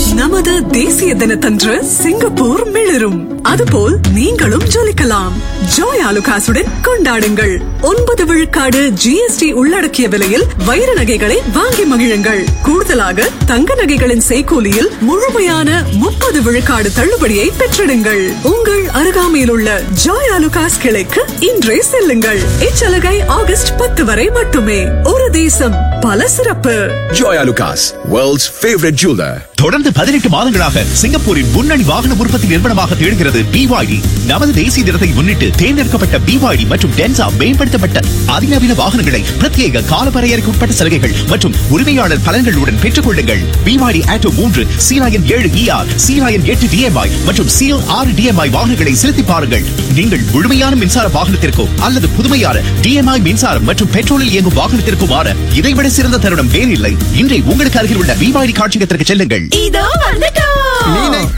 நமது தேசிய தினத்தன்று சிங்கப்பூர் மிளிரும் அதுபோல் நீங்களும் ஜொலிக்கலாம் ஜோய் ஆலுகாசுடன் கொண்டாடுங்கள் ஒன்பது விழுக்காடு ஜிஎஸ்டி உள்ளடக்கிய விலையில் வைர நகைகளை வாங்கி மகிழுங்கள் கூடுதலாக தங்க நகைகளின் செய்கூலியில் முழுமையான முப்பது விழுக்காடு தள்ளுபடியை பெற்றிடுங்கள் உங்கள் அருகாமையில் உள்ள ஜாய் ஆலுகாஸ் கிளைக்கு இன்றே செல்லுங்கள் இச்சலுகை ஆகஸ்ட் பத்து வரை மட்டுமே ஒரு தேசம் பல சிறப்பு Joya Lucas, world's favorite jeweler. தொடர்ந்து பதினெட்டு மாதங்களாக சிங்கப்பூரின் முன்னணி வாகன உற்பத்தி நிறுவனமாக திகழ்கிறது BYD நமது தேசிய தினத்தை முன்னிட்டு தேர்ந்தெடுக்கப்பட்ட BYD மற்றும் டென்சா மேம்படுத்தப்பட்ட அதிநவீன வாகனங்களை பிரத்யேக காலவரையறைக்கு உட்பட்ட சலுகைகள் மற்றும் உரிமையாளர் பலன்களுடன் பெற்றுக் கொள்ளுங்கள் BYD ஆட்டோ மூன்று சீராயன் ஏழு ER சீராயன் எட்டு DMI மற்றும் சீல் ஆறு DMI வாகனங்களை செலுத்தி பாருங்கள் நீங்கள் முழுமையான மின்சார வாகனத்திற்கோ அல்லது புதுமையான DMI மின்சாரம் மற்றும் பெட்ரோலில் இயங்கும் வாகனத்திற்கோ மாற இதைவிட சிறந்த தருணம் வேறில்லை இன்றை உங்களுக்கு அருகில் உள்ள BYD காட்சியகத்திற்கு செல்லுங்கள் இதோ வந்து